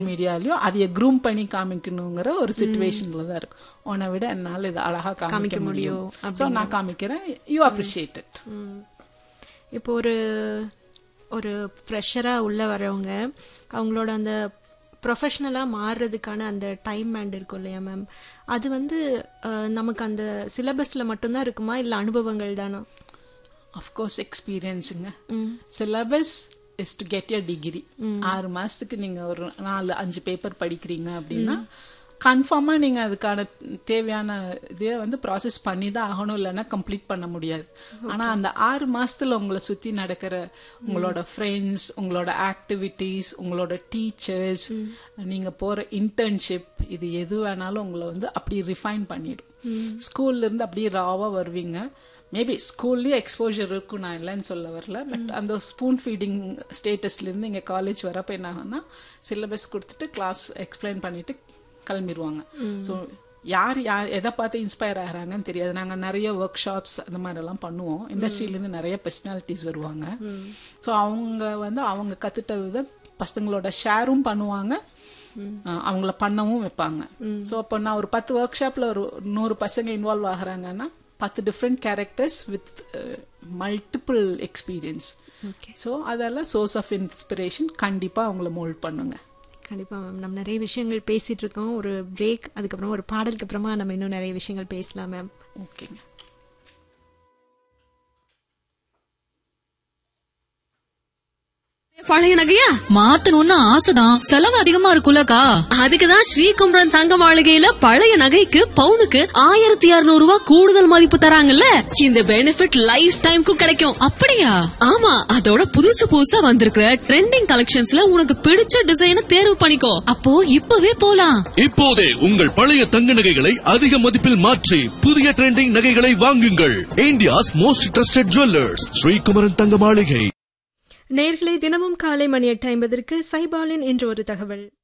மீடியாலயும் அதைய க்ரூம் பண்ணி காமிக்கணுங்கிற ஒரு சுச்சுவேஷன்ல தான் இருக்கும் உன்னை விட என்னால இது அழகா காமிக்க முடியும் சோ நான் காமிக்கிறேன் யூ அப்ரிஷியேட் இட் ம். இப்போ ஒரு ஒரு ஃப்ரெஷராக உள்ள வரவங்க அவங்களோட அந்த ப்ரொஃபஷ்னலாக மாறுறதுக்கான அந்த டைம் பேண்ட் இருக்கும் இல்லையா மேம் அது வந்து அஹ், நமக்கு அந்த சிலபஸில் மட்டும்தான் இருக்குமா இல்லை அனுபவங்கள் தானா அஃப்கோர்ஸ் எக்ஸ்பீரியன்ஸுங்க syllabus is to get your degree ஆறு மாசத்துக்கு நீங்க ஒரு நாலு அஞ்சு பேப்பர் படிக்கிறீங்க அப்படின்னா கன்ஃபார்மா நீங்க அதுக்கான தேவையான இதை வந்து ப்ராசஸ் பண்ணி தான் ஆகணும் இல்லைன்னா கம்ப்ளீட் பண்ண முடியாது ஆனா அந்த ஆறு மாசத்துல உங்களை சுத்தி நடக்கிற உங்களோட ஃப்ரெண்ட்ஸ் உங்களோட ஆக்டிவிட்டீஸ் உங்களோட டீச்சர்ஸ் நீங்க போற இன்டர்ன்ஷிப் இது எது வேணாலும் உங்களை வந்து அப்படி ரிஃபைன் பண்ணிடும் ஸ்கூல்ல இருந்து அப்படியே ராவா வருவீங்க மேபி ஸ்கூல்லேயே எக்ஸ்போஜர் இருக்கும் நான் இல்லைன்னு சொல்ல வரல பட் அந்த ஸ்பூன் ஃபீடிங் ஸ்டேட்டஸ்லேருந்து இங்கே காலேஜ் வரப்போ என்ன ஆகும்னா சிலபஸ் கொடுத்துட்டு கிளாஸ் எக்ஸ்பிளைன் பண்ணிட்டு கிளம்பிடுவாங்க ஸோ யார் யார் எதை பார்த்து இன்ஸ்பயர் ஆகிறாங்கன்னு தெரியாது நாங்கள் நிறைய ஒர்க் ஷாப்ஸ் அந்த மாதிரிலாம் பண்ணுவோம் இண்டஸ்ட்ரியிலேருந்து நிறைய பர்சனாலிட்டிஸ் வருவாங்க ஸோ அவங்க வந்து அவங்க கற்றுட்ட விதம் பசங்களோட ஷேரும் பண்ணுவாங்க அஹ் அவங்கள பண்ணவும் வைப்பாங்க ஸோ அப்போ நான் ஒரு பத்து ஒர்க் ஷாப்பில் ஒரு நூறு பசங்க இன்வால்வ் ஆகுறாங்கன்னா பத்து different characters with multiple experience okay so அதெல்லாம் சோர்ஸ் ஆஃப் இன்ஸ்பிரேஷன் கண்டிப்பாக அவங்கள மோல்ட் பண்ணுங்க கண்டிப்பாக மேம் நம்ம நிறைய விஷயங்கள் பேசிட்டு இருக்கோம் ஒரு பிரேக் அதுக்கப்புறம் ஒரு பாடலுக்கு அப்புறமா நம்ம இன்னும் நிறைய விஷயங்கள் பேசலாம் மேம் ஓகேங்க பழைய நகையா மாத்தணும்னு ஆசைதான் செலவு அதிகமா இருக்கும்லக்கா அதுக்குதான் ஸ்ரீகுமரன் தங்க மாளிகையில பழைய நகைக்கு பவுனுக்கு ஆயிரத்தி இருநூறு ரூபாய் கூடுதல் மதிப்பு தராங்கல்ல இந்த பெனிஃபிட் லைஃப் டைம்க்கும் கிடைக்கும் அப்படியா ஆமா அதோட புதுசு புதுசா வந்திருக்கிற ட்ரெண்டிங் கலெக்ஷன்ஸ்ல உனக்கு பிடிச்ச டிசைனை தேர்வு பண்ணிக்கோ அப்போ இப்பவே போலாம் இப்போதே உங்கள் பழைய தங்க நகைகளை அதிக மதிப்பில் மாற்றி புதிய ட்ரெண்டிங் நகைகளை வாங்குங்கள் India's most trusted jewellers Srikumaran Thanga Maligai நேர்களை தினமும் காலை மணி எட்டு ஐம்பதற்கு சைபாலின் என்று ஒரு தகவல்